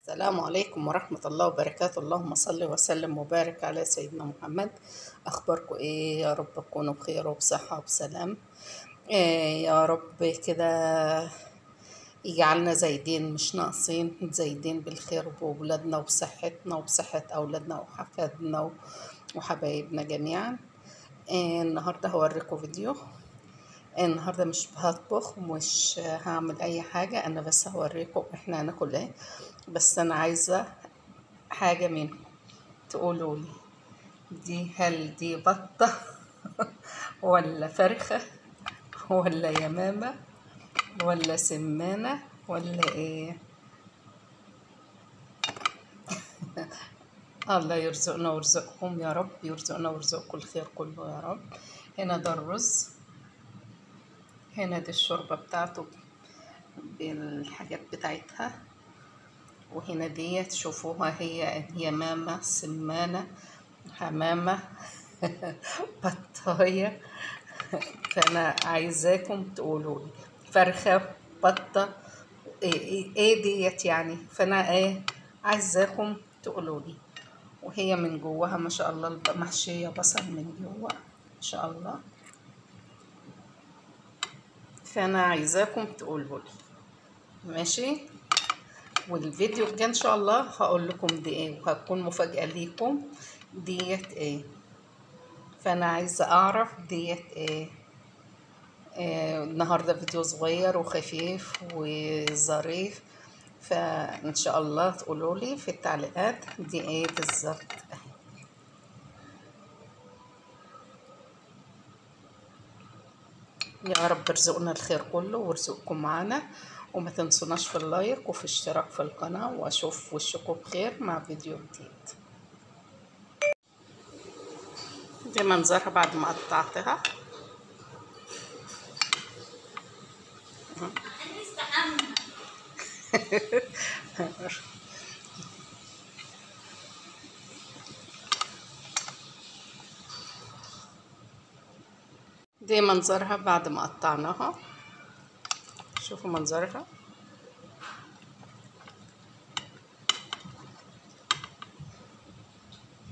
السلام عليكم ورحمة الله وبركاته اللهم صل وسلم وبارك على سيدنا محمد أخباركم إيه يا رب تكونوا بخير وبصحة وبسلام إيه يا رب كده يجعلنا زايدين مش ناقصين زايدين بالخير بولادنا وبصحتنا وبصحة أولادنا وحفادنا و- وحبايبنا جميعا إيه النهاردة هوريكم فيديو النهاردة مش هطبخ ومش هعمل أي حاجة أنا بس هوريكم إحنا هناكل إيه بس أنا عايزة حاجة منكم تقولوا لي دي هل دي بطة ولا فرخة ولا يمامة ولا سمانة ولا إيه الله يرزقنا ويرزقكم يا رب يرزقنا ويرزقكم الخير كله يا رب هنا ده الرز هنا دي الشوربة بتاعته بالحاجات بتاعتها وهنا ديت شوفوها هي يمامة سمانة حمامة بطاية فأنا عايزاكم تقولوا لي فرخة بطة إيه, إيه, إيه ديت يعني فأنا إيه عايزاكم تقولوا لي وهي من جواها ما شاء الله الب- محشية بصل من جوا ما شاء الله فأنا عايزاكم تقولوا لي ماشي والفيديو الجاي ان شاء الله هقول لكم دي ايه وهتكون مفاجأة ليكم ديت ايه فانا عايزة اعرف ديت ايه, إيه النهاردة فيديو صغير وخفيف وظريف فان شاء الله تقولوا لي في التعليقات دي ايه بالظبط يا رب ارزقنا الخير كله وارزقكم معانا وما تنسوناش في اللايك وفي اشتراك في القناة واشوف وشكم بخير مع فيديو جديد دي منظرها بعد ما قطعتها دي منظرها بعد ما قطعناها شوفوا منظرها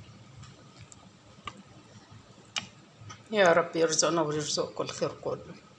يا رب يرزقنا ويرزقكم الخير كله